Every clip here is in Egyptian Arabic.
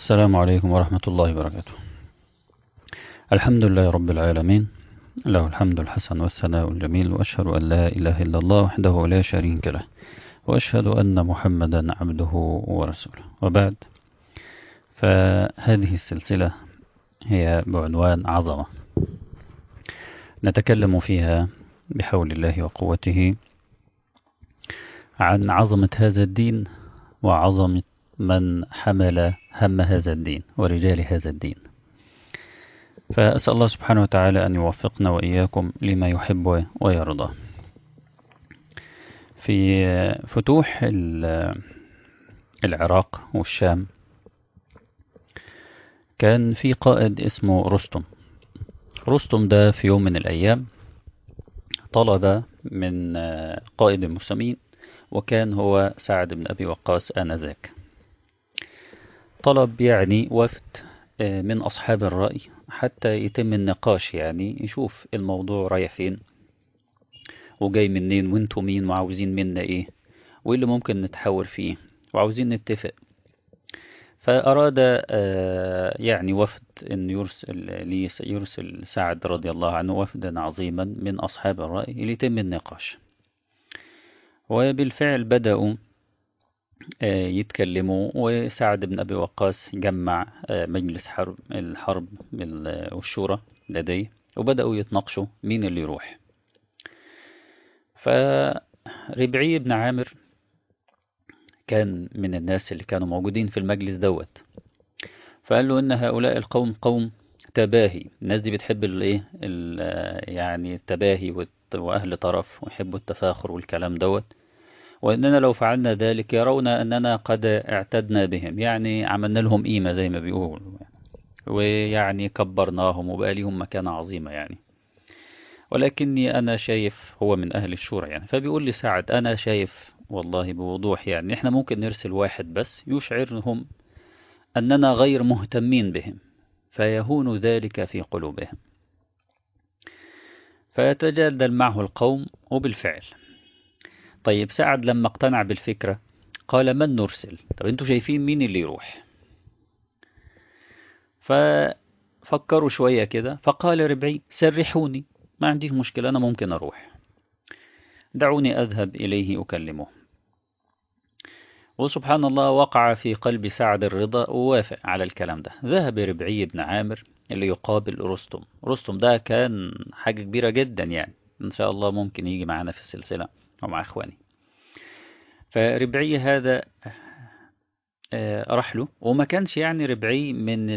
السلام عليكم ورحمة الله وبركاته الحمد لله رب العالمين له الحمد الحسن والثناء الجميل وأشهد أن لا إله إلا الله وحده لا شريك له وأشهد أن محمدا عبده ورسوله وبعد فهذه السلسلة هي بعنوان عظمة نتكلم فيها بحول الله وقوته عن عظمة هذا الدين وعظمة من حمل هم هذا الدين ورجال هذا الدين فأسأل الله سبحانه وتعالى أن يوفقنا وإياكم لما يحب ويرضى في فتوح العراق والشام كان في قائد اسمه رستم رستم ده في يوم من الأيام طلب من قائد المسلمين وكان هو سعد بن أبي وقاص آنذاك طلب يعني وفد من أصحاب الرأي حتى يتم النقاش يعني يشوف الموضوع رايح فين وجاي منين وانتوا مين وعاوزين منا ايه وايه اللي ممكن نتحاور فيه وعاوزين نتفق فأراد يعني وفد أن يرسل, يرسل سعد رضي الله عنه وفدا عظيما من أصحاب الرأي ليتم النقاش وبالفعل بدأوا يتكلموا وسعد بن أبي وقاص جمع مجلس حرب الحرب والشورى لديه وبدأوا يتناقشوا مين اللي يروح فربعي بن عامر كان من الناس اللي كانوا موجودين في المجلس دوت فقال له ان هؤلاء القوم قوم تباهي الناس دي بتحب الايه يعني التباهي واهل طرف ويحبوا التفاخر والكلام دوت واننا لو فعلنا ذلك يرون اننا قد اعتدنا بهم يعني عملنا لهم قيمه زي ما بيقولوا ويعني كبرناهم وبقى لهم مكانه عظيمه يعني ولكني انا شايف هو من اهل الشورى يعني فبيقول لي سعد انا شايف والله بوضوح يعني احنا ممكن نرسل واحد بس يشعرهم أننا غير مهتمين بهم فيهون ذلك في قلوبهم فيتجادل معه القوم وبالفعل طيب سعد لما اقتنع بالفكرة قال من نرسل طب انتوا شايفين مين اللي يروح ففكروا شوية كده فقال ربعي سرحوني ما عنديش مشكلة أنا ممكن أروح دعوني أذهب إليه أكلمه وسبحان الله وقع في قلب سعد الرضا ووافق على الكلام ده ذهب ربعي بن عامر اللي يقابل رستم رستم ده كان حاجة كبيرة جدا يعني إن شاء الله ممكن يجي معنا في السلسلة ومع إخواني فربعي هذا راح له وما كانش يعني ربعي من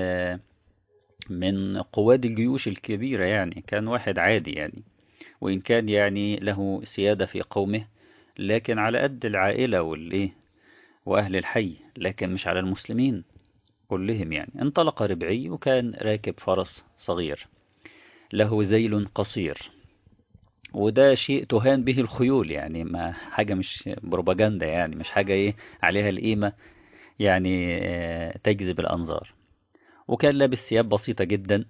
من قواد الجيوش الكبيرة يعني كان واحد عادي يعني وإن كان يعني له سيادة في قومه لكن على قد العائلة والإيه وأهل الحي لكن مش على المسلمين كلهم يعني انطلق ربعي وكان راكب فرس صغير له ذيل قصير وده شيء تهان به الخيول يعني ما حاجة مش بروباجندا يعني مش حاجة ايه عليها القيمة يعني تجذب الأنظار وكان لابس ثياب بسيطة جدا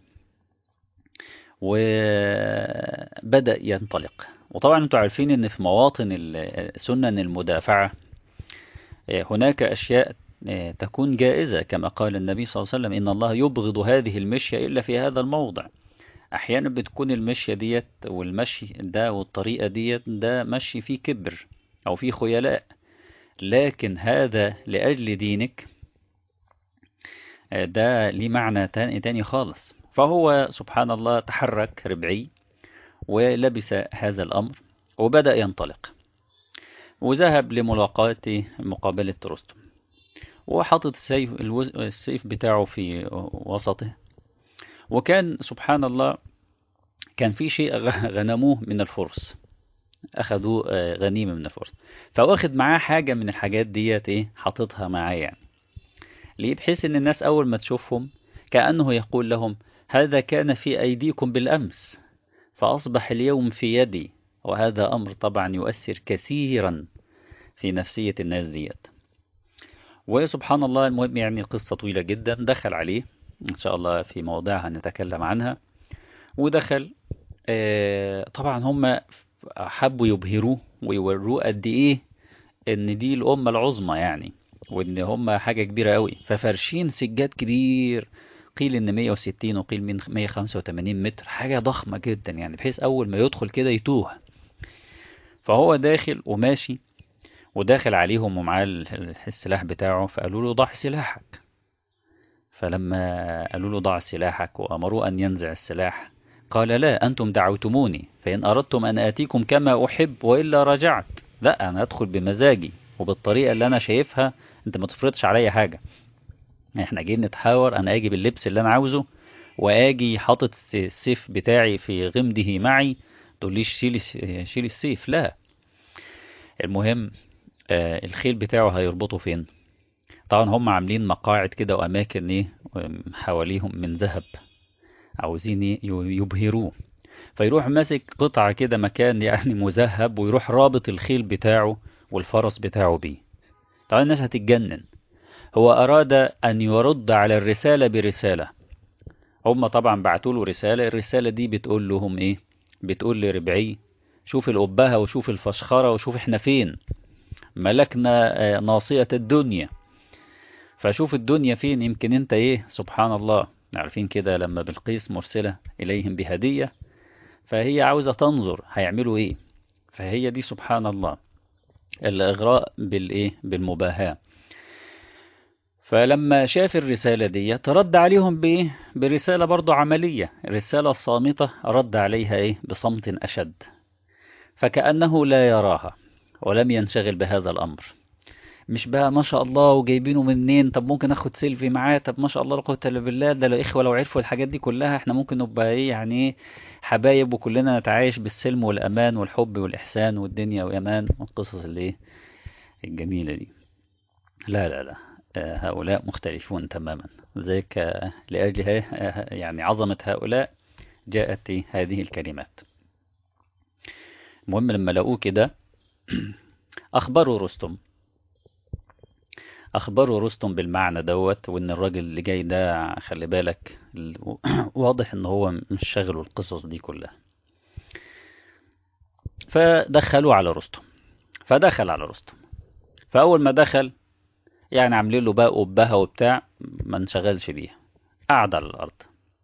وبدأ ينطلق وطبعا انتم عارفين ان في مواطن سنن المدافعة هناك أشياء تكون جائزة كما قال النبي صلى الله عليه وسلم إن الله يبغض هذه المشية إلا في هذا الموضع أحيانا بتكون المشية ديت والمشي ده والطريقة ديت ده مشي فيه كبر أو فيه خيلاء لكن هذا لأجل دينك ده ليه معنى تاني, تاني خالص فهو سبحان الله تحرك ربعي ولبس هذا الأمر وبدأ ينطلق وذهب لملاقاة مقابلة رستم وحطت السيف, السيف بتاعه في وسطه وكان سبحان الله كان في شيء غنموه من الفرس أخذوا غنيمة من الفرس فواخد معاه حاجة من الحاجات ديت ايه حاططها معاه يعني ليه بحيث ان الناس أول ما تشوفهم كأنه يقول لهم هذا كان في أيديكم بالأمس فأصبح اليوم في يدي وهذا أمر طبعا يؤثر كثيرا في نفسية الناس ديت وسبحان الله المهم يعني قصة طويلة جدا دخل عليه إن شاء الله في مواضيعها نتكلم عنها ودخل طبعا هم حبوا يبهروه ويوروه قد إيه إن دي الأمة العظمى يعني وان هم حاجة كبيرة قوي ففرشين سجاد كبير قيل ان 160 وقيل من 185 متر حاجة ضخمة جدا يعني بحيث اول ما يدخل كده يتوه فهو داخل وماشي وداخل عليهم ومعاه السلاح بتاعه فقالوا له ضع سلاحك فلما قالوا له ضع سلاحك وأمروه أن ينزع السلاح قال لا أنتم دعوتموني فإن أردتم أن آتيكم كما أحب وإلا رجعت لا أنا أدخل بمزاجي وبالطريقة اللي أنا شايفها أنت ما تفرضش عليا حاجة احنا جايين نتحاور أنا أجي باللبس اللي أنا عاوزه وأجي حاطط السيف بتاعي في غمده معي تقوليش شيل شيل السيف لا المهم آه الخيل بتاعه هيربطه فين طبعا هم عاملين مقاعد كده وأماكن إيه حواليهم من ذهب عاوزين يبهروه فيروح ماسك قطعة كده مكان يعني مذهب ويروح رابط الخيل بتاعه والفرس بتاعه بيه طبعا الناس هتتجنن هو أراد أن يرد على الرسالة برسالة هم طبعا بعتوا له رسالة الرسالة دي بتقول لهم إيه بتقول لربعي شوف الأبهة وشوف الفشخرة وشوف إحنا فين ملكنا ناصية الدنيا فشوف الدنيا فين يمكن انت ايه سبحان الله عارفين كده لما بلقيس مرسلة إليهم بهدية فهي عاوزة تنظر هيعملوا ايه فهي دي سبحان الله الإغراء بالإيه بالمباهاة فلما شاف الرسالة دي ترد عليهم بإيه برسالة برضو عملية الرسالة الصامتة رد عليها إيه بصمت أشد فكأنه لا يراها ولم ينشغل بهذا الأمر مش بقى ما شاء الله وجايبينه منين طب ممكن اخد سيلفي معاه طب ما شاء الله لا قوه الا بالله ده لو اخوه لو عرفوا الحاجات دي كلها احنا ممكن نبقى ايه يعني ايه حبايب وكلنا نتعايش بالسلم والامان والحب والاحسان والدنيا وامان والقصص اللي ايه الجميله دي لا لا لا هؤلاء مختلفون تماما ذلك لاجل يعني عظمه هؤلاء جاءت هذه الكلمات المهم لما لقوه كده اخبروا رستم أخبروا رستم بالمعنى دوت وإن الراجل اللي جاي ده خلي بالك واضح إن هو مش شاغله القصص دي كلها فدخلوا على رستم فدخل على رستم فأول ما دخل يعني عاملين له بقى قبها وبتاع ما انشغلش بيها قعد على الأرض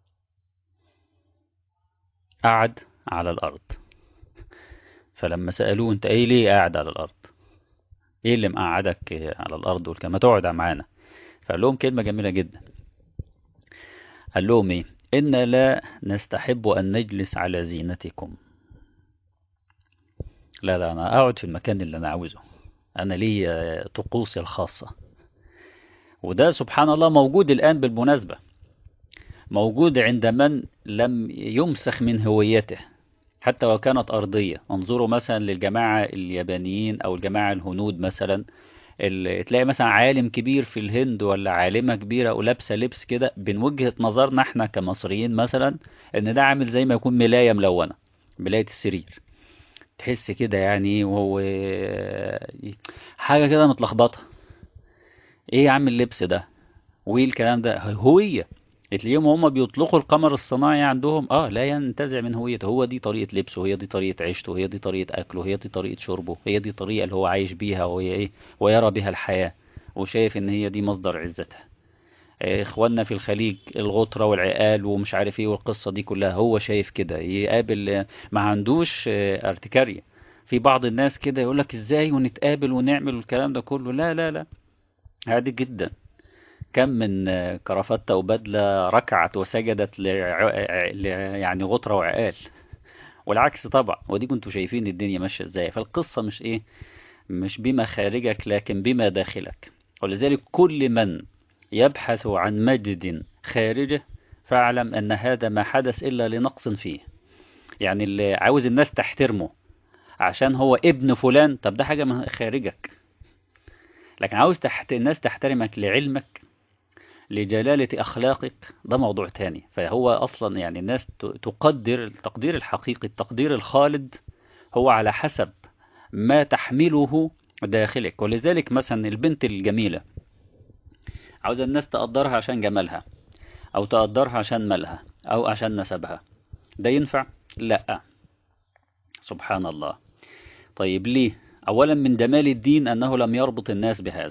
قعد على الأرض فلما سألوه أنت إيه ليه قاعد على الأرض ايه اللي مقعدك على الارض والكلام ما تقعد معانا فقال لهم كلمه جميله جدا قال لهم ايه ان لا نستحب ان نجلس على زينتكم لا لا انا اقعد في المكان اللي انا عاوزه انا لي طقوسي الخاصه وده سبحان الله موجود الان بالمناسبه موجود عند من لم يمسخ من هويته حتى لو كانت أرضية انظروا مثلا للجماعة اليابانيين أو الجماعة الهنود مثلا تلاقي مثلا عالم كبير في الهند ولا عالمة كبيرة ولابسة لبس كده من وجهة نظرنا احنا كمصريين مثلا ان ده عامل زي ما يكون ملاية ملونة ملاية السرير تحس كده يعني وهو حاجة كده متلخبطة ايه يا عم اللبس ده وايه الكلام ده هوية تلاقيهم هم بيطلقوا القمر الصناعي عندهم اه لا ينتزع من هويته هو دي طريقة لبسه هي دي طريقة عيشته هي دي طريقة أكله هي دي طريقة شربه هي دي الطريقة اللي هو عايش بيها وهي ايه ويرى بها الحياة وشايف ان هي دي مصدر عزتها اخواننا في الخليج الغطرة والعقال ومش عارف ايه والقصة دي كلها هو شايف كده يقابل ما عندوش ارتكارية في بعض الناس كده يقول لك ازاي ونتقابل ونعمل الكلام ده كله لا لا لا عادي جدا كم من كرافتة وبدلة ركعت وسجدت لع... يعني غطرة وعقال والعكس طبعا ودي كنتوا شايفين الدنيا ماشية ازاي فالقصة مش ايه مش بما خارجك لكن بما داخلك ولذلك كل من يبحث عن مجد خارجه فاعلم ان هذا ما حدث الا لنقص فيه يعني اللي عاوز الناس تحترمه عشان هو ابن فلان طب ده حاجة من خارجك لكن عاوز تحت... الناس تحترمك لعلمك لجلالة أخلاقك ده موضوع تاني فهو أصلا يعني الناس تقدر التقدير الحقيقي التقدير الخالد هو على حسب ما تحمله داخلك ولذلك مثلا البنت الجميلة عاوز الناس تقدرها عشان جمالها أو تقدرها عشان مالها أو عشان نسبها ده ينفع؟ لا سبحان الله طيب ليه؟ أولا من جمال الدين أنه لم يربط الناس بهذا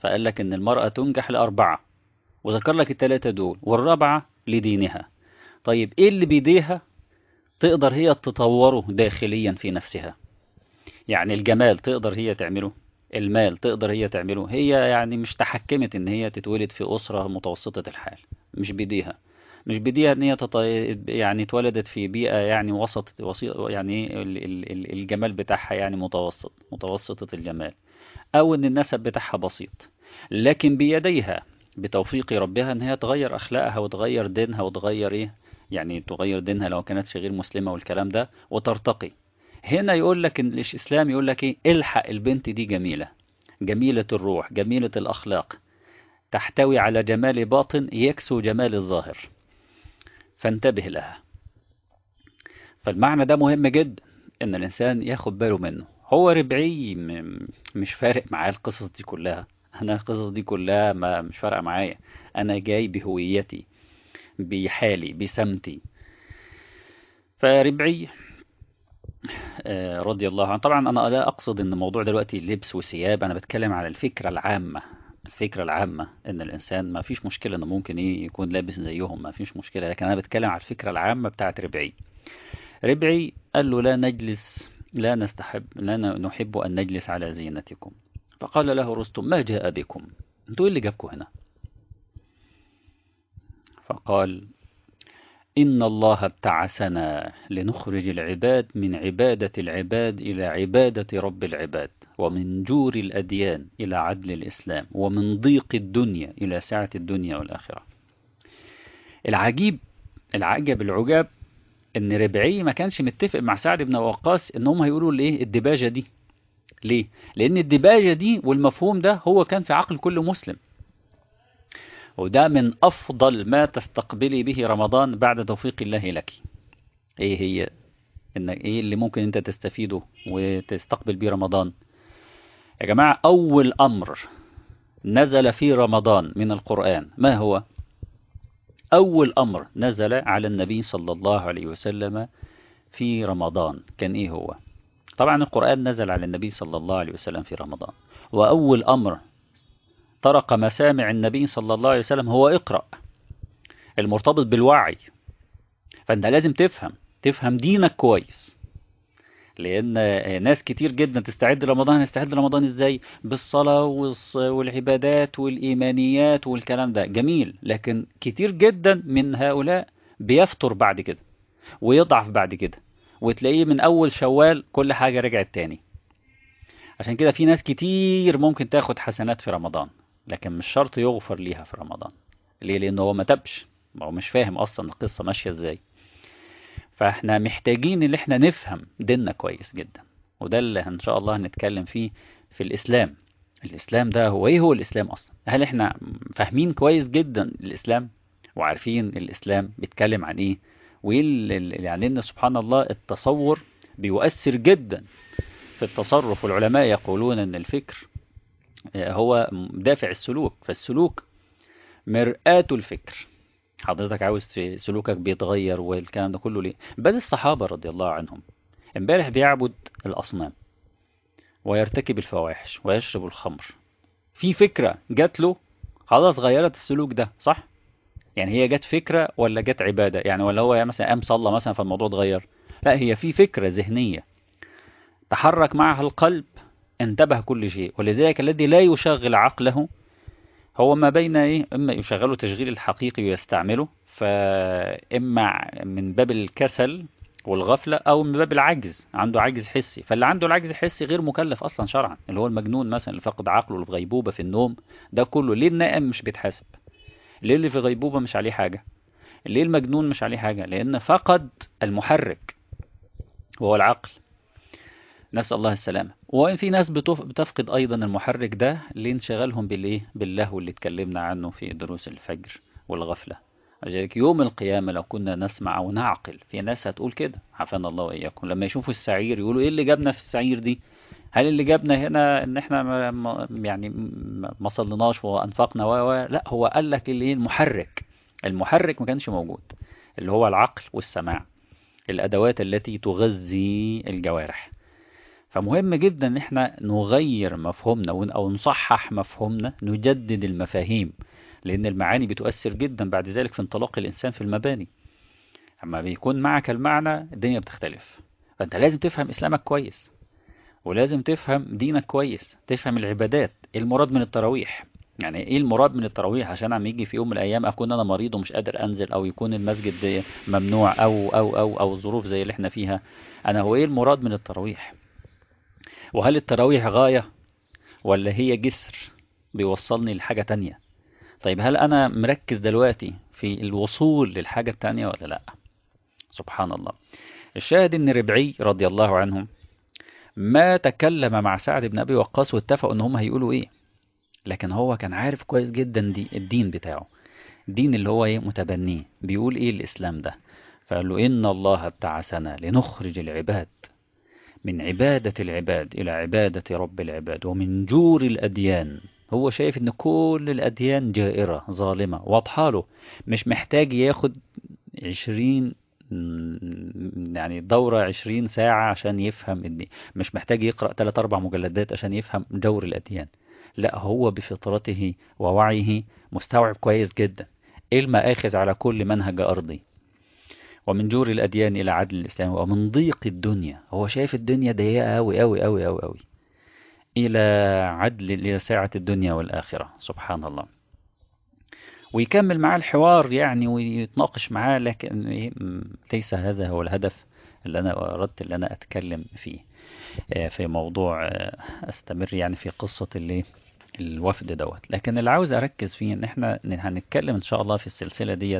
فقال لك ان المرأة تنجح لأربعة وذكر لك الثلاثة دول والرابعة لدينها طيب ايه اللي بيديها تقدر هي تطوره داخليا في نفسها يعني الجمال تقدر هي تعمله المال تقدر هي تعمله هي يعني مش تحكمت ان هي تتولد في أسرة متوسطة الحال مش بيديها مش بديها ان هي تط... يعني اتولدت في بيئة يعني وسط وسيط يعني ال- ال- ال- الجمال بتاعها يعني متوسط متوسطة الجمال او ان النسب بتاعها بسيط لكن بيديها بتوفيق ربها ان هي تغير اخلاقها وتغير دينها وتغير ايه يعني تغير دينها لو كانت غير مسلمة والكلام ده وترتقي هنا يقول لك ان الاسلام يقول لك ايه الحق البنت دي جميلة جميلة الروح جميلة الاخلاق تحتوي على جمال باطن يكسو جمال الظاهر فانتبه لها فالمعنى ده مهم جدا ان الانسان ياخد باله منه هو ربعي م- مش فارق معاه القصص دي كلها انا القصص دي كلها ما مش فارقه معايا انا جاي بهويتي بحالي بسمتي فربعي آه، رضي الله عنه طبعا انا لا اقصد ان الموضوع دلوقتي لبس وثياب انا بتكلم على الفكره العامه الفكره العامه ان الانسان ما فيش مشكله انه ممكن ايه يكون لابس زيهم ما فيش مشكله لكن انا بتكلم على الفكره العامه بتاعت ربعي ربعي قال له لا نجلس لا نستحب لا نحب ان نجلس على زينتكم فقال له رستم ما جاء بكم انتوا ايه اللي جابكم هنا فقال إن الله ابتعثنا لنخرج العباد من عبادة العباد إلى عبادة رب العباد ومن جور الأديان إلى عدل الإسلام ومن ضيق الدنيا إلى سعة الدنيا والآخرة العجيب العجب العجاب إن ربعي ما كانش متفق مع سعد بن وقاص إن هم هيقولوا ليه الدباجة دي ليه؟ لأن الدباجة دي والمفهوم ده هو كان في عقل كل مسلم وده من أفضل ما تستقبلي به رمضان بعد توفيق الله لك إيه هي إن إيه اللي ممكن أنت تستفيده وتستقبل بيه رمضان يا جماعة أول أمر نزل في رمضان من القرآن ما هو أول أمر نزل على النبي صلى الله عليه وسلم في رمضان كان إيه هو طبعا القرآن نزل على النبي صلى الله عليه وسلم في رمضان وأول أمر طرق مسامع النبي صلى الله عليه وسلم هو اقرأ المرتبط بالوعي فأنت لازم تفهم تفهم دينك كويس لأن ناس كتير جدا تستعد رمضان يستعد رمضان ازاي بالصلاة والص- والعبادات والإيمانيات والكلام ده جميل لكن كتير جدا من هؤلاء بيفتر بعد كده ويضعف بعد كده وتلاقيه من أول شوال كل حاجة رجعت تاني عشان كده في ناس كتير ممكن تاخد حسنات في رمضان لكن مش شرط يغفر ليها في رمضان ليه لأنه هو ما تبش هو مش فاهم أصلا القصة ماشية ازاي فاحنا محتاجين ان احنا نفهم ديننا كويس جدا وده اللي ان شاء الله هنتكلم فيه في الاسلام الاسلام ده هو ايه هو الاسلام اصلا هل احنا فاهمين كويس جدا الاسلام وعارفين الاسلام بيتكلم عن ايه وايه ال- ال- يعني ان سبحان الله التصور بيؤثر جدا في التصرف والعلماء يقولون ان الفكر آه، هو دافع السلوك فالسلوك مرآة الفكر حضرتك عاوز ت- سلوكك بيتغير والكلام ده كله ليه بل الصحابة رضي الله عنهم امبارح بيعبد الأصنام ويرتكب الفواحش ويشرب الخمر في فكرة جات له خلاص غيرت السلوك ده صح يعني هي جت فكرة ولا جت عبادة يعني ولا هو مثلا قام صلى مثلا فالموضوع اتغير لا هي في فكرة ذهنية تحرك معها القلب انتبه كل شيء ولذلك الذي لا يشغل عقله هو ما بين ايه اما يشغله تشغيل الحقيقي ويستعمله فاما من باب الكسل والغفلة او من باب العجز عنده عجز حسي فاللي عنده العجز الحسي غير مكلف اصلا شرعا اللي هو المجنون مثلا اللي فقد عقله اللي في غيبوبة في النوم ده كله ليه النائم مش بيتحاسب ليه اللي في غيبوبة مش عليه حاجة ليه المجنون مش عليه حاجة لان فقد المحرك وهو العقل نسأل الله السلامة وإن في ناس بتف- بتفقد أيضا المحرك ده لانشغالهم بالإيه باللهو اللي اتكلمنا عنه في دروس الفجر والغفلة لذلك يوم القيامة لو كنا نسمع أو نعقل في ناس هتقول كده عافانا الله وإياكم لما يشوفوا السعير يقولوا إيه اللي جابنا في السعير دي هل اللي جابنا هنا إن إحنا ما ما- يعني ما ما صليناش وأنفقنا و و- لا هو قال لك اللي إيه المحرك المحرك ما كانش موجود اللي هو العقل والسماع الأدوات التي تغذي الجوارح فمهم جدا ان احنا نغير مفهومنا ون- او نصحح مفهومنا نجدد المفاهيم لان المعاني بتؤثر جدا بعد ذلك في انطلاق الانسان في المباني اما بيكون معك المعنى الدنيا بتختلف فانت لازم تفهم اسلامك كويس ولازم تفهم دينك كويس تفهم العبادات ايه المراد من التراويح يعني ايه المراد من التراويح عشان عم يجي في يوم من الايام اكون انا مريض ومش قادر انزل او يكون المسجد ممنوع او او او او ظروف زي اللي احنا فيها انا هو ايه المراد من التراويح وهل التراويح غاية ولا هي جسر بيوصلني لحاجة تانية طيب هل انا مركز دلوقتي في الوصول للحاجة التانية ولا لا سبحان الله الشاهد ان ربعي رضي الله عنهم ما تكلم مع سعد بن ابي وقاص واتفقوا ان هم هيقولوا ايه لكن هو كان عارف كويس جدا دي الدين بتاعه الدين اللي هو ايه متبنيه بيقول ايه الاسلام ده فقال له ان الله ابتعثنا لنخرج العباد من عبادة العباد إلى عبادة رب العباد ومن جور الأديان هو شايف إن كل الأديان جائرة ظالمة واضحة له مش محتاج ياخد عشرين يعني دورة عشرين ساعة عشان يفهم الدين مش محتاج يقرأ ثلاث أربع مجلدات عشان يفهم جور الأديان لا هو بفطرته ووعيه مستوعب كويس جدا إيه المآخذ على كل منهج أرضي ومن جور الأديان إلى عدل الإسلام ومن ضيق الدنيا هو شايف الدنيا ضيقة أوي أوي أوي أوي أوي إلى عدل إلى ساعة الدنيا والآخرة سبحان الله ويكمل معاه الحوار يعني ويتناقش معاه لكن إيه، م- ليس هذا هو الهدف اللي أنا أردت اللي أنا أتكلم فيه آه، في موضوع آه، أستمر يعني في قصة اللي الوفد دوت لكن اللي عاوز أركز فيه إن إحنا هنتكلم إن شاء الله في السلسلة ديت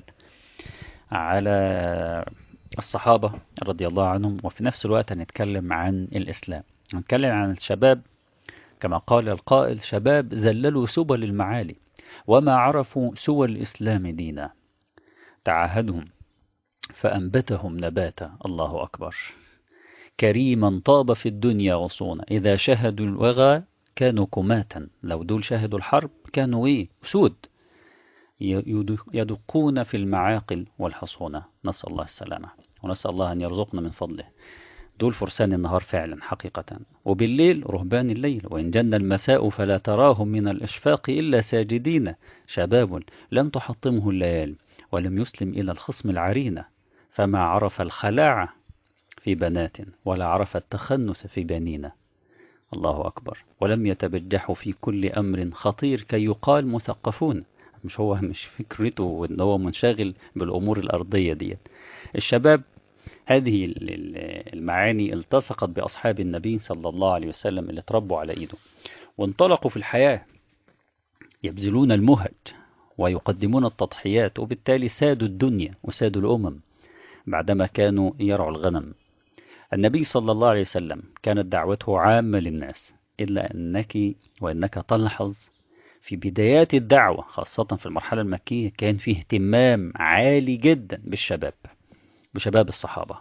على الصحابة رضي الله عنهم وفي نفس الوقت هنتكلم عن الإسلام هنتكلم عن الشباب كما قال القائل شباب ذللوا سبل المعالي وما عرفوا سوى الإسلام دينا تعاهدهم فأنبتهم نباتا الله أكبر كريما طاب في الدنيا غصونا إذا شهدوا الوغى كانوا كماتا لو دول شهدوا الحرب كانوا إيه سود يد- يدقون في المعاقل والحصونة نسأل الله السلامة ونسأل الله أن يرزقنا من فضله دول فرسان النهار فعلا حقيقة وبالليل رهبان الليل وإن جن المساء فلا تراهم من الإشفاق إلا ساجدين شباب لم تحطمه الليالي ولم يسلم إلى الخصم العرينة فما عرف الخلاعة في بنات ولا عرف التخنس في بنين الله أكبر ولم يتبجحوا في كل أمر خطير كي يقال مثقفون مش هو مش فكرته ان هو منشغل بالامور الارضيه ديت الشباب هذه ال- ال- المعاني التصقت باصحاب النبي صلى الله عليه وسلم اللي اتربوا على ايده وانطلقوا في الحياه يبذلون المهج ويقدمون التضحيات وبالتالي سادوا الدنيا وسادوا الامم بعدما كانوا يرعوا الغنم النبي صلى الله عليه وسلم كانت دعوته عامه للناس الا انك وانك تلحظ في بدايات الدعوة خاصة في المرحلة المكية كان فيه اهتمام عالي جدا بالشباب بشباب الصحابة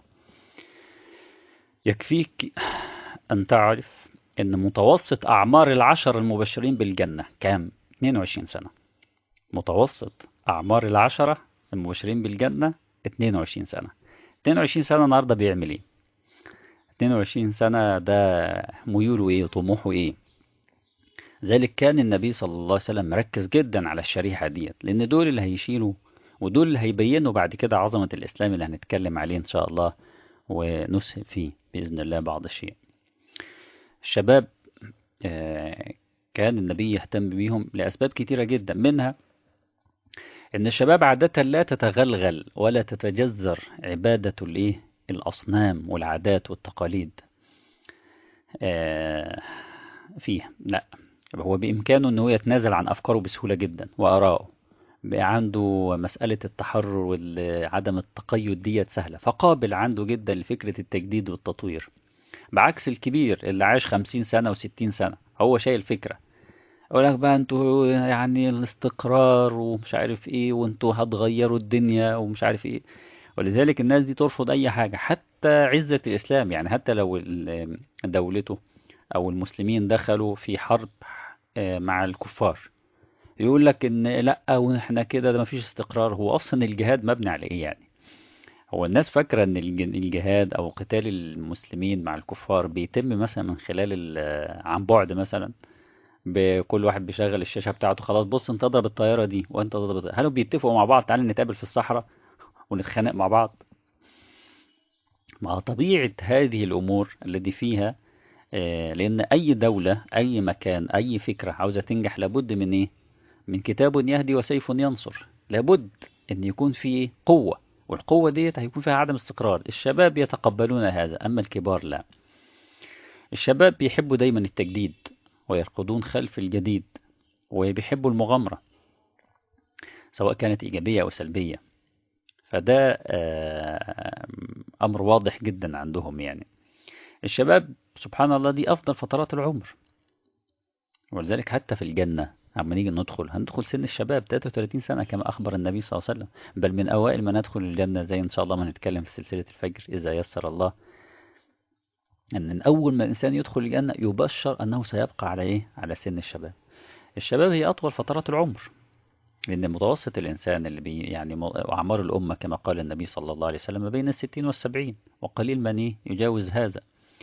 يكفيك أن تعرف أن متوسط أعمار العشر المبشرين بالجنة كام 22 سنة متوسط أعمار العشرة المبشرين بالجنة 22 سنة 22 سنة النهاردة بيعمل إيه 22 سنة ده ميوله إيه وطموحه إيه ذلك كان النبي صلى الله عليه وسلم مركز جدا على الشريحة ديت لأن دول اللي هيشيلوا ودول اللي هيبينوا بعد كده عظمة الإسلام اللي هنتكلم عليه إن شاء الله ونسهب فيه بإذن الله بعض الشيء الشباب آه، كان النبي يهتم بيهم لأسباب كتيرة جدا منها إن الشباب عادة لا تتغلغل ولا تتجذر عبادة الإيه الأصنام والعادات والتقاليد آه، فيها لا هو بإمكانه أنه يتنازل عن أفكاره بسهولة جدا وآرائه بقى عنده مسألة التحرر وعدم التقيد ديت سهلة فقابل عنده جدا لفكرة التجديد والتطوير بعكس الكبير اللي عاش خمسين سنة وستين سنة هو شايل فكرة يقول لك بقى انتوا يعني الاستقرار ومش عارف ايه وانتوا هتغيروا الدنيا ومش عارف ايه ولذلك الناس دي ترفض اي حاجة حتى عزة الاسلام يعني حتى لو ال- دولته او المسلمين دخلوا في حرب آه، مع الكفار يقول لك ان لا واحنا كده ده مفيش استقرار هو اصلا الجهاد مبني على ايه يعني هو الناس فاكرة ان الج- الجهاد او قتال المسلمين مع الكفار بيتم مثلا من خلال ال- عن بعد مثلا بكل واحد بيشغل الشاشة بتاعته خلاص بص انت اضرب الطيارة دي وانت تضرب الطيارة. هل بيتفقوا مع بعض تعالى نتقابل في الصحراء ونتخانق مع بعض مع طبيعة هذه الأمور التي فيها آه، لأن أي دولة أي مكان أي فكرة عاوزة تنجح لابد من إيه؟ من كتاب يهدي وسيف ينصر لابد أن يكون في قوة والقوة ديت هيكون فيها عدم استقرار الشباب يتقبلون هذا أما الكبار لا الشباب بيحبوا دايما التجديد ويركضون خلف الجديد وبيحبوا المغامرة سواء كانت إيجابية أو سلبية فده آه، أمر واضح جدا عندهم يعني الشباب سبحان الله دي أفضل فترات العمر ولذلك حتى في الجنة عما نيجي ندخل هندخل سن الشباب 33 سنة كما أخبر النبي صلى الله عليه وسلم بل من أوائل ما ندخل الجنة زي إن شاء الله ما نتكلم في سلسلة الفجر إذا يسر الله أن من أول ما الإنسان يدخل الجنة يبشر أنه سيبقى على إيه؟ على سن الشباب الشباب هي أطول فترات العمر لأن متوسط الإنسان اللي بي يعني م- أعمار الأمة كما قال النبي صلى الله عليه وسلم ما بين الستين والسبعين وقليل من إيه يجاوز هذا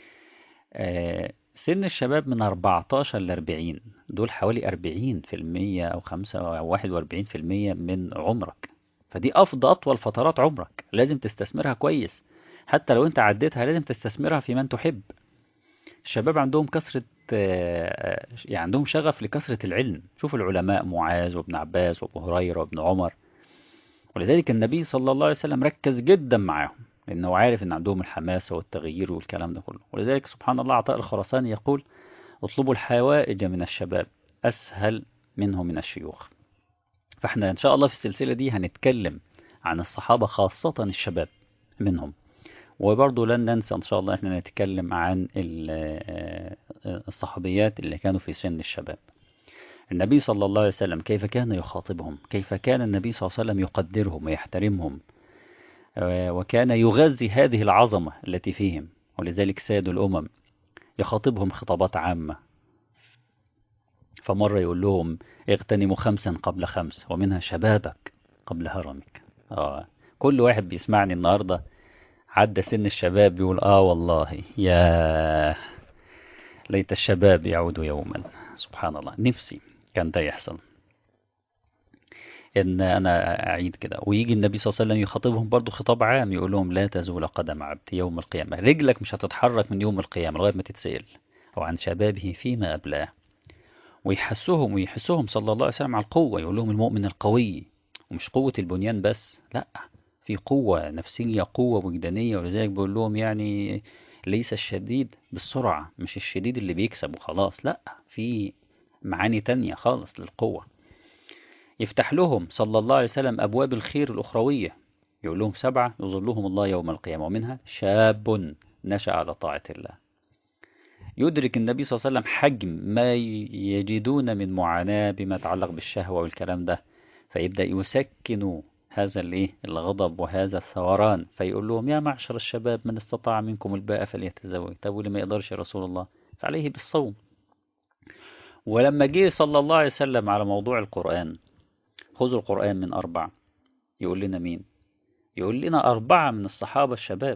آه، سن الشباب من 14 ل 40 دول حوالي 40% أو 5 أو 41% من عمرك فدي أفضل أطول فترات عمرك لازم تستثمرها كويس حتى لو أنت عديتها لازم تستثمرها في من تحب الشباب عندهم كثرة آه، يعني عندهم شغف لكثرة العلم شوف العلماء معاذ وابن عباس وابو هريرة وابن عمر ولذلك النبي صلى الله عليه وسلم ركز جدا معاهم لأنه عارف أن عندهم الحماسة والتغيير والكلام ده كله ولذلك سبحان الله عطاء الخراساني يقول اطلبوا الحوائج من الشباب أسهل منه من الشيوخ فاحنا إن شاء الله في السلسلة دي هنتكلم عن الصحابة خاصة الشباب منهم وبرضه لن ننسى إن شاء الله إحنا نتكلم عن ال- آه، آه، الصحابيات اللي كانوا في سن الشباب النبي صلى الله عليه وسلم كيف كان يخاطبهم كيف كان النبي صلى الله عليه وسلم يقدرهم ويحترمهم آه، وكان يغذي هذه العظمة التي فيهم ولذلك ساد الأمم يخاطبهم خطابات عامة فمرة يقول لهم اغتنموا خمسا قبل خمس ومنها شبابك قبل هرمك آه. كل واحد بيسمعني النهاردة عدى سن الشباب بيقول آه والله يا ليت الشباب يعود يوما سبحان الله نفسي كان ده يحصل ان انا اعيد كده ويجي النبي صلى الله عليه وسلم يخاطبهم برضو خطاب عام يقول لهم لا تزول قدم عبد يوم القيامة رجلك مش هتتحرك من يوم القيامة لغاية ما تتسأل او عن شبابه فيما أبلاه ويحسهم ويحسهم صلى الله عليه وسلم على القوة يقول لهم المؤمن القوي ومش قوة البنيان بس لا في قوة نفسية قوة وجدانية ولذلك بيقول لهم يعني ليس الشديد بالسرعة مش الشديد اللي بيكسب وخلاص لا في معاني تانية خالص للقوة يفتح لهم صلى الله عليه وسلم أبواب الخير الأخروية يقول لهم سبعة يظلهم الله يوم القيامة ومنها شاب نشأ على طاعة الله يدرك النبي صلى الله عليه وسلم حجم ما يجدون من معاناة بما يتعلق بالشهوة والكلام ده فيبدأ يسكنوا هذا الايه الغضب وهذا الثوران فيقول لهم يا معشر الشباب من استطاع منكم الباء فليتزوج طب واللي ما يقدرش يا رسول الله فعليه بالصوم ولما جه صلى الله عليه وسلم على موضوع القرآن خذوا القرآن من أربع يقول لنا مين يقول لنا أربعة من الصحابة الشباب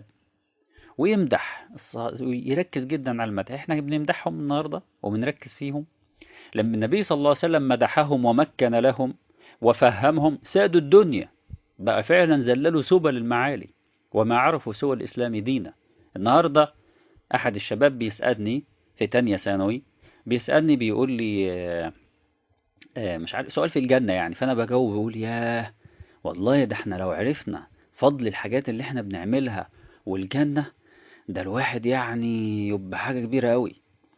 ويمدح ويركز جدا على المدح احنا بنمدحهم النهاردة وبنركز فيهم لما النبي صلى الله عليه وسلم مدحهم ومكن لهم وفهمهم سادوا الدنيا بقى فعلا زللوا سبل المعالي وما عرفوا سوى الإسلام دينا النهاردة أحد الشباب بيسألني في تانية ثانوي بيسألني بيقول لي آه، آه، مش عارف سؤال في الجنة يعني فأنا بجاوب بقول ياه والله ده احنا لو عرفنا فضل الحاجات اللي احنا بنعملها والجنة ده الواحد يعني يبقى حاجة كبيرة قوي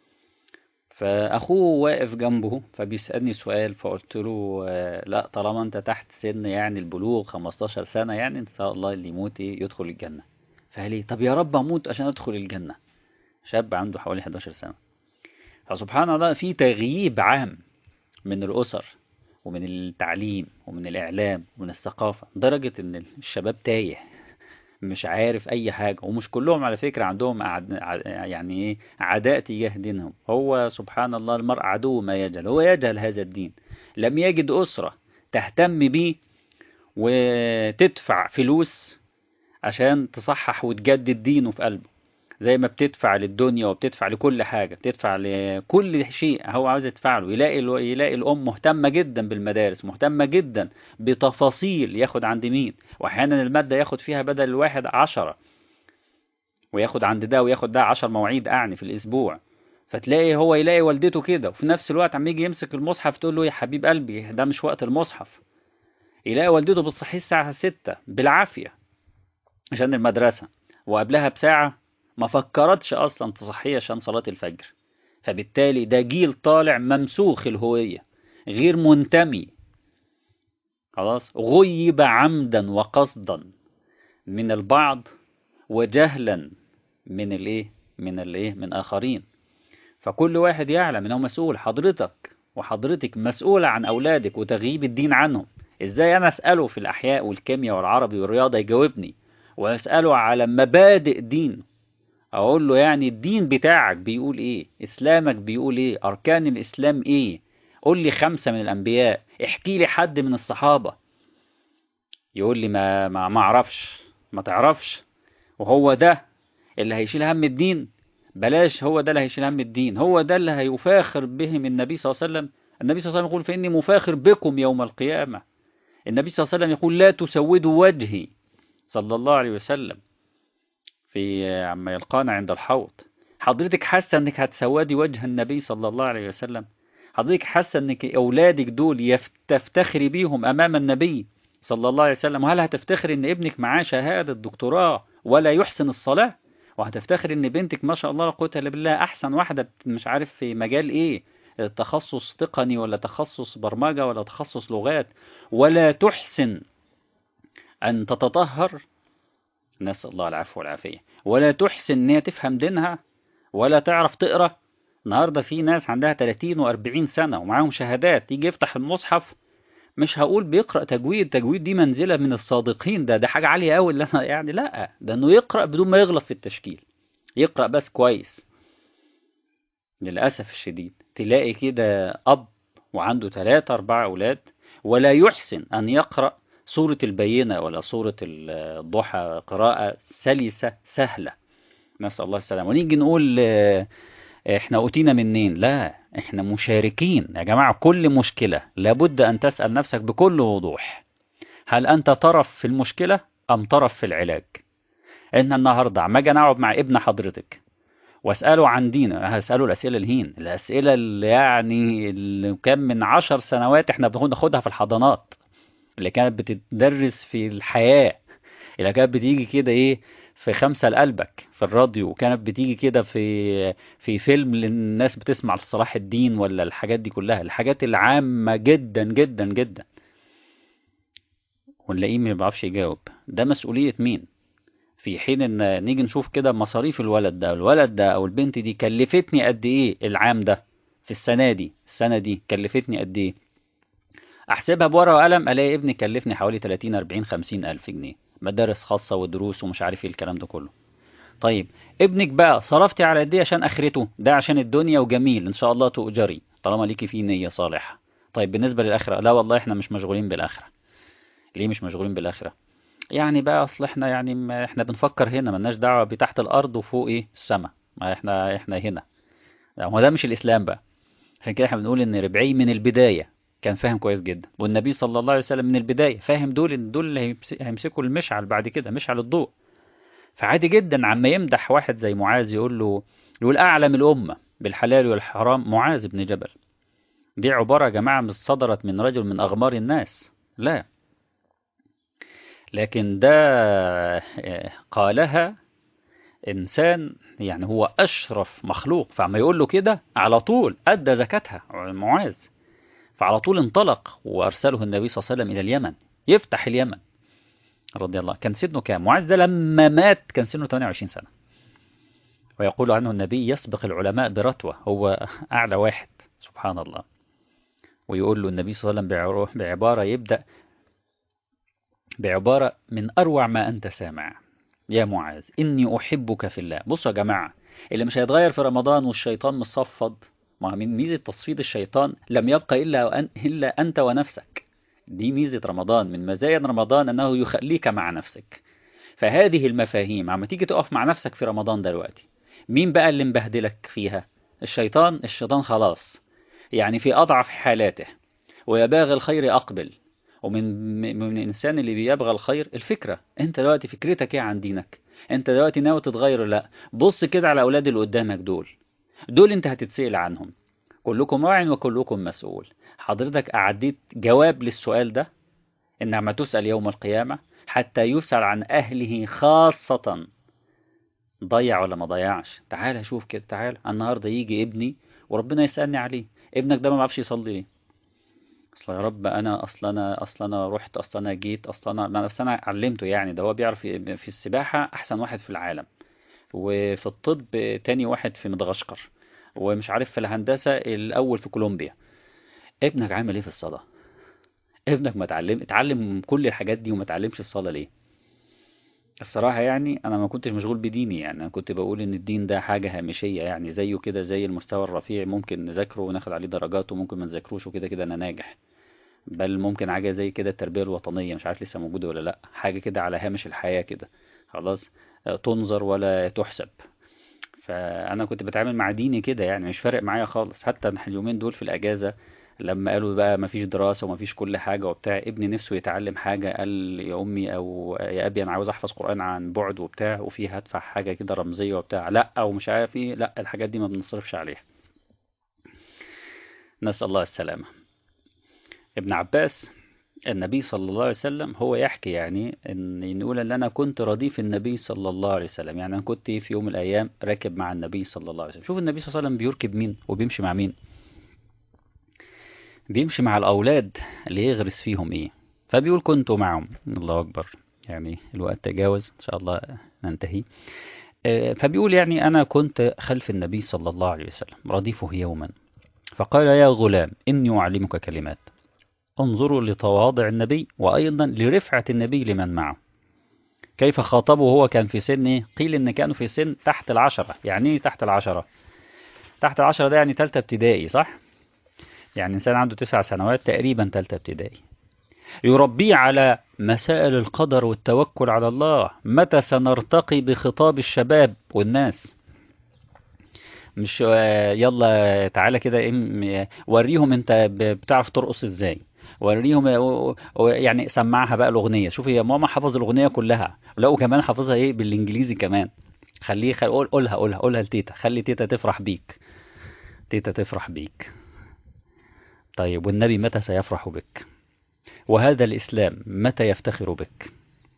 فأخوه واقف جنبه فبيسألني سؤال فقلت له آه، لا طالما أنت تحت سن يعني البلوغ 15 سنة يعني إن شاء الله اللي يموت إيه يدخل الجنة فقال لي طب يا رب أموت عشان أدخل الجنة شاب عنده حوالي 11 سنة فسبحان الله في تغييب عام من الأسر ومن التعليم ومن الإعلام ومن الثقافة لدرجة إن الشباب تايه مش عارف أي حاجة ومش كلهم على فكرة عندهم عد... ع- يعني إيه عداء تجاه دينهم هو سبحان الله المرء عدو ما يجهل هو يجهل هذا الدين لم يجد أسرة تهتم بيه وتدفع فلوس عشان تصحح وتجدد دينه في قلبه زي ما بتدفع للدنيا وبتدفع لكل حاجة بتدفع لكل شيء هو عاوز يدفع له يلاقي يلاقي الأم مهتمة جدا بالمدارس مهتمة جدا بتفاصيل ياخد عند مين وأحيانا المادة ياخد فيها بدل الواحد عشرة وياخد عند ده وياخد ده عشر مواعيد أعني في الأسبوع فتلاقي هو يلاقي والدته كده وفي نفس الوقت عم يجي يمسك المصحف تقول له يا حبيب قلبي ده مش وقت المصحف يلاقي والدته بتصحيه الساعة ستة بالعافية عشان المدرسة وقبلها بساعة ما فكرتش أصلا تصحيه عشان صلاة الفجر فبالتالي ده جيل طالع ممسوخ الهوية غير منتمي خلاص غيب عمدا وقصدا من البعض وجهلا من الايه من الايه من اخرين فكل واحد يعلم انه مسؤول حضرتك وحضرتك مسؤولة عن اولادك وتغييب الدين عنهم ازاي انا اساله في الاحياء والكيمياء والعربي والرياضه يجاوبني واساله على مبادئ دين اقول له يعني الدين بتاعك بيقول ايه اسلامك بيقول ايه اركان الاسلام ايه قول لي خمسة من الانبياء احكي لي حد من الصحابة يقول لي ما ما ما اعرفش ما تعرفش وهو ده اللي هيشيل هم الدين بلاش هو ده اللي هيشيل هم الدين هو ده اللي هيفاخر بهم النبي صلى الله عليه وسلم النبي صلى الله عليه وسلم يقول فإني مفاخر بكم يوم القيامة النبي صلى الله عليه وسلم يقول لا تسودوا وجهي صلى الله عليه وسلم في عما يلقانا عند الحوض حضرتك حاسة انك هتسودي وجه النبي صلى الله عليه وسلم حضرتك حاسة انك اولادك دول تفتخري بيهم امام النبي صلى الله عليه وسلم وهل هتفتخري ان ابنك معاه شهادة دكتوراه ولا يحسن الصلاة وهتفتخري ان بنتك ما شاء الله لا قوه الا بالله احسن واحدة مش عارف في مجال ايه تخصص تقني ولا تخصص برمجة ولا تخصص لغات ولا تحسن أن تتطهر نسأل الله العفو والعافية ولا تحسن أن هي تفهم دينها ولا تعرف تقرأ النهاردة في ناس عندها 30 و40 سنة ومعاهم شهادات يجي يفتح المصحف مش هقول بيقرأ تجويد تجويد دي منزلة من الصادقين ده ده حاجة عالية قوي اللي أنا يعني لا ده إنه يقرأ بدون ما يغلط في التشكيل يقرأ بس كويس للأسف الشديد تلاقي كده أب وعنده ثلاثة أربعة أولاد ولا يحسن أن يقرأ سورة البينة ولا سورة الضحى قراءة سلسة سهلة نسأل الله السلامة ونيجي نقول احنا أوتينا منين لا احنا مشاركين يا جماعة كل مشكلة لابد أن تسأل نفسك بكل وضوح هل أنت طرف في المشكلة أم طرف في العلاج إن النهاردة عم أجي أقعد مع ابن حضرتك واسأله عن دينه هسأله الأسئلة الهين الأسئلة اللي يعني اللي كان من عشر سنوات احنا بناخدها في الحضانات اللي كانت بتدرس في الحياة اللي كانت بتيجي كده ايه في خمسة لقلبك في الراديو وكانت بتيجي كده في في فيلم للناس بتسمع لصلاح الدين ولا الحاجات دي كلها الحاجات العامة جدا جدا جدا ونلاقيه ما بيعرفش يجاوب ده مسؤولية مين في حين ان نيجي نشوف كده مصاريف الولد ده الولد ده او البنت دي كلفتني قد ايه العام ده في السنة دي السنة دي كلفتني قد ايه احسبها بورقة وقلم الاقي ابني كلفني حوالي 30 40 50 الف جنيه مدارس خاصة ودروس ومش عارف ايه الكلام ده كله طيب ابنك بقى صرفتي على قد ايه عشان اخرته ده عشان الدنيا وجميل ان شاء الله تؤجري طالما ليكي فيه نية صالحة طيب بالنسبة للآخرة لا والله احنا مش مشغولين بالآخرة ليه مش مشغولين بالآخرة يعني بقى اصل احنا يعني ما احنا بنفكر هنا ملناش دعوة بتحت الارض وفوق ايه السماء ما احنا احنا هنا هو ده مش الاسلام بقى عشان كده احنا بنقول ان ربعي من البداية كان فاهم كويس جدا والنبي صلى الله عليه وسلم من البداية فاهم دول ان دول اللي هيمسكوا المشعل بعد كده مشعل الضوء فعادي جدا عما يمدح واحد زي معاذ يقول له يقول اعلم الامة بالحلال والحرام معاذ بن جبل دي عبارة يا جماعة مش صدرت من رجل من اغمار الناس لا لكن ده قالها إنسان يعني هو أشرف مخلوق فعما يقول له كده على طول أدى زكاتها معاذ فعلى طول انطلق وأرسله النبي صلى الله عليه وسلم إلى اليمن يفتح اليمن رضي الله كان سنه كام معاذ ده لما مات كان سنه 28 سنة ويقول عنه النبي يسبق العلماء برتوة هو أعلى واحد سبحان الله ويقول له النبي صلى الله عليه وسلم بعبارة يبدأ بعبارة من أروع ما أنت سامع يا معاذ إني أحبك في الله بصوا يا جماعة اللي مش هيتغير في رمضان والشيطان مصفد ما من ميزة تصفيد الشيطان لم يبقى إلا, أن إلا أنت ونفسك دي ميزة رمضان من مزايا رمضان أنه يخليك مع نفسك فهذه المفاهيم عم تيجي تقف مع نفسك في رمضان دلوقتي مين بقى اللي مبهدلك فيها الشيطان الشيطان خلاص يعني في أضعف حالاته ويباغي الخير أقبل ومن من الإنسان اللي بيبغى الخير الفكرة أنت دلوقتي فكرتك إيه عن دينك أنت دلوقتي ناوي تتغير ولا لا بص كده على أولاد اللي قدامك دول دول أنت هتتسأل عنهم كلكم راع وكلكم مسؤول حضرتك أعديت جواب للسؤال ده إن عما تسأل يوم القيامة حتى يسأل عن أهله خاصة ضيع ولا ما ضيعش تعال شوف كده تعال النهاردة يجي ابني وربنا يسألني عليه ابنك ده ما بعرفش يصلي ليه اصل يا رب انا اصل انا اصل انا رحت اصل انا جيت اصل انا ما اصل انا علمته يعني ده هو بيعرف في السباحة احسن واحد في العالم وفي الطب تاني واحد في مدغشقر ومش عارف في الهندسة الاول في كولومبيا ابنك عامل ايه في الصلاة ابنك ما اتعلم اتعلم كل الحاجات دي وما اتعلمش الصلاة ليه الصراحة يعني أنا ما كنتش مشغول بديني يعني أنا كنت بقول إن الدين ده حاجة هامشية يعني زيه كده زي المستوى الرفيع ممكن نذاكره وناخد عليه درجات وممكن ما نذاكروش وكده كده أنا ناجح بل ممكن حاجة زي كده التربية الوطنية مش عارف لسه موجودة ولا لأ حاجة كده على هامش الحياة كده خلاص تنظر ولا تحسب فأنا كنت بتعامل مع ديني كده يعني مش فارق معايا خالص حتى اليومين دول في الأجازة لما قالوا بقى مفيش دراسة ومفيش كل حاجة وبتاع ابني نفسه يتعلم حاجة قال يا أمي أو يا أبي أنا عاوز أحفظ قرآن عن بعد وبتاع وفيه هدفع حاجة كده رمزية وبتاع لا أو مش عارف إيه لا الحاجات دي ما بنصرفش عليها نسأل الله السلامة ابن عباس النبي صلى الله عليه وسلم هو يحكي يعني ان نقول ان انا كنت رديف النبي صلى الله عليه وسلم يعني انا كنت في يوم من الايام راكب مع النبي صلى الله عليه وسلم شوف النبي صلى الله عليه وسلم بيركب مين وبيمشي مع مين بيمشي مع الأولاد اللي يغرس فيهم إيه فبيقول كنت معهم الله أكبر يعني الوقت تجاوز إن شاء الله ننتهي فبيقول يعني أنا كنت خلف النبي صلى الله عليه وسلم رديفه يوما فقال يا غلام إني أعلمك كلمات انظروا لتواضع النبي وأيضا لرفعة النبي لمن معه كيف خاطبه هو كان في سن قيل إن كانوا في سن تحت العشرة يعني إيه تحت العشرة تحت العشرة ده يعني تالتة ابتدائي صح يعني إنسان عنده تسع سنوات تقريبا تالتة ابتدائي يربيه على مسائل القدر والتوكل على الله متى سنرتقي بخطاب الشباب والناس مش يلا تعالى كده وريهم انت بتعرف ترقص ازاي وريهم يعني سمعها بقى الاغنيه شوف يا ماما حفظ الاغنيه كلها ولو كمان حافظها ايه بالانجليزي كمان خليه خل... قول قولها قولها قولها لتيتا خلي تيتا تفرح بيك تيتا تفرح بيك طيب والنبي متى سيفرح بك وهذا الإسلام متى يفتخر بك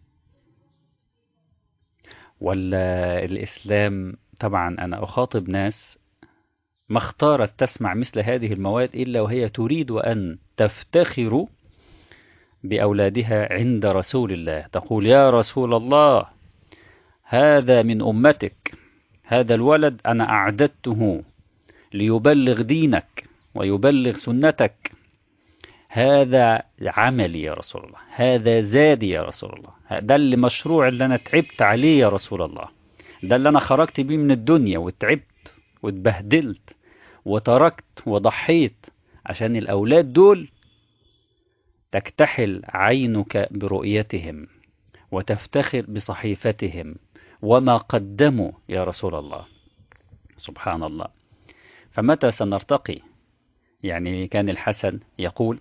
ولا الإسلام طبعا أنا أخاطب ناس ما اختارت تسمع مثل هذه المواد إلا وهي تريد أن تفتخر بأولادها عند رسول الله تقول يا رسول الله هذا من أمتك هذا الولد أنا أعددته ليبلغ دينك ويبلغ سنتك هذا عملي يا رسول الله هذا زادي يا رسول الله ده اللي مشروع اللي أنا تعبت عليه يا رسول الله ده اللي أنا خرجت بيه من الدنيا وتعبت واتبهدلت وتركت وضحيت عشان الأولاد دول تكتحل عينك برؤيتهم وتفتخر بصحيفتهم وما قدموا يا رسول الله سبحان الله فمتى سنرتقي يعني كان الحسن يقول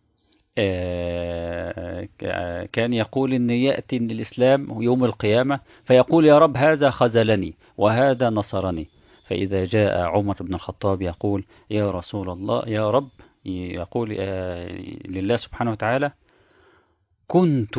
كان يقول ان يأتي ان الإسلام يوم القيامة فيقول يا رب هذا خذلني وهذا نصرني فإذا جاء عمر بن الخطاب يقول يا رسول الله يا رب يقول لله سبحانه وتعالى كنت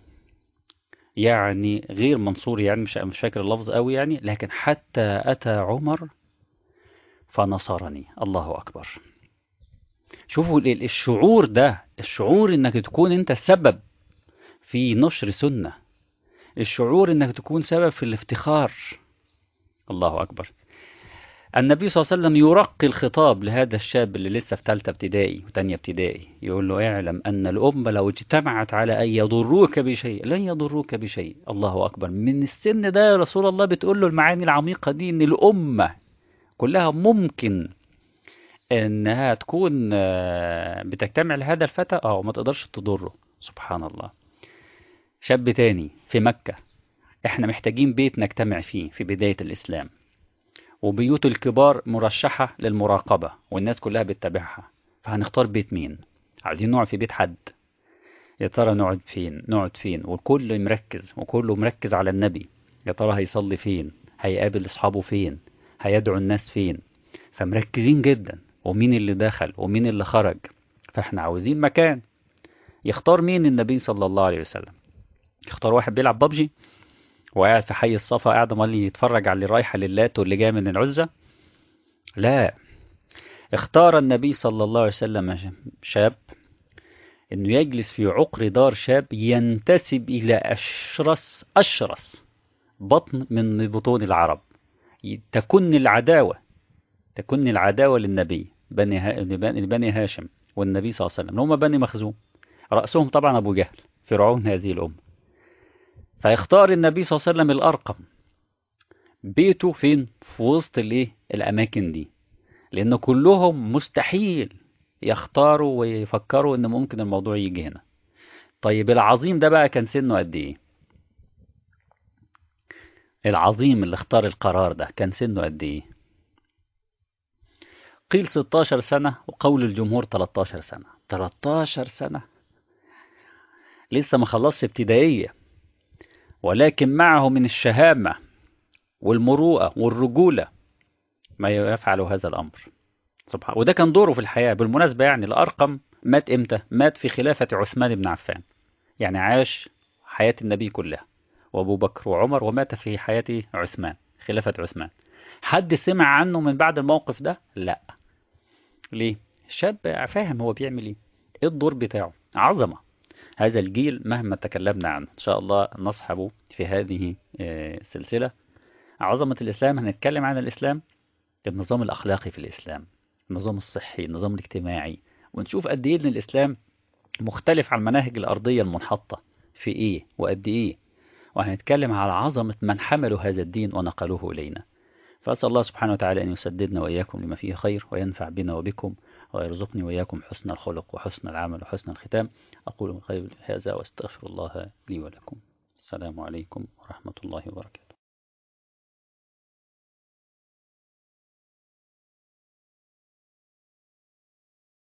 يعني غير منصور يعني مش مش فاكر اللفظ قوي يعني لكن حتى أتى عمر فنصرني الله أكبر شوفوا الشعور ده الشعور انك تكون انت السبب في نشر سنة الشعور انك تكون سبب في الافتخار الله اكبر النبي صلى الله عليه وسلم يرقي الخطاب لهذا الشاب اللي لسه في ثالثه ابتدائي وثانيه ابتدائي يقول له اعلم ان الامه لو اجتمعت على ان يضروك بشيء لن يضروك بشيء الله اكبر من السن ده يا رسول الله بتقول له المعاني العميقه دي ان الامه كلها ممكن انها تكون بتجتمع لهذا الفتى اه وما تقدرش تضره سبحان الله شاب تاني في مكة احنا محتاجين بيت نجتمع فيه في بداية الإسلام وبيوت الكبار مرشحة للمراقبة والناس كلها بتتابعها فهنختار بيت مين عايزين نقعد في بيت حد يا ترى نقعد فين نقعد فين والكل مركز وكله مركز على النبي يا ترى هيصلي فين هيقابل اصحابه فين هيدعو الناس فين فمركزين جدا ومين اللي دخل ومين اللي خرج فاحنا عاوزين مكان يختار مين النبي صلى الله عليه وسلم يختار واحد بيلعب ببجي وقاعد في حي الصفا قاعد امال يتفرج على اللي رايحه للات واللي جايه من العزة لا اختار النبي صلى الله عليه وسلم شاب انه يجلس في عقر دار شاب ينتسب الى اشرس اشرس بطن من بطون العرب تكن العداوة تكن العداوة للنبي بني, ها... بني هاشم والنبي صلى الله عليه وسلم هم بني مخزوم رأسهم طبعا أبو جهل فرعون هذه الأمة فيختار النبي صلى الله عليه وسلم الأرقم بيته فين في وسط الايه الأماكن دي لأن كلهم مستحيل يختاروا ويفكروا ان ممكن الموضوع يجي هنا طيب العظيم ده بقى كان سنه قد ايه العظيم اللي اختار القرار ده كان سنه قد ايه قيل 16 سنة وقول الجمهور 13 سنة 13 سنة لسه ما خلصش ابتدائية ولكن معه من الشهامة والمروءة والرجولة ما يفعل هذا الأمر سبحان وده كان دوره في الحياة بالمناسبة يعني الأرقم مات إمتى مات في خلافة عثمان بن عفان يعني عاش حياة النبي كلها وأبو بكر وعمر ومات في حياة عثمان خلافة عثمان حد سمع عنه من بعد الموقف ده لا ليه شاب فاهم هو بيعمل ايه ايه الدور بتاعه عظمة هذا الجيل مهما تكلمنا عنه ان شاء الله نصحبه في هذه السلسلة عظمة الإسلام هنتكلم عن الإسلام النظام الأخلاقي في الإسلام النظام الصحي النظام الاجتماعي ونشوف قد ايه ان الاسلام مختلف عن المناهج الارضيه المنحطه في ايه وقد ايه وهنتكلم على عظمه من حملوا هذا الدين ونقلوه الينا فاسال الله سبحانه وتعالى ان يسددنا واياكم لما فيه خير وينفع بنا وبكم ويرزقني واياكم حسن الخلق وحسن العمل وحسن الختام اقول من خير هذا واستغفر الله لي ولكم السلام عليكم ورحمه الله وبركاته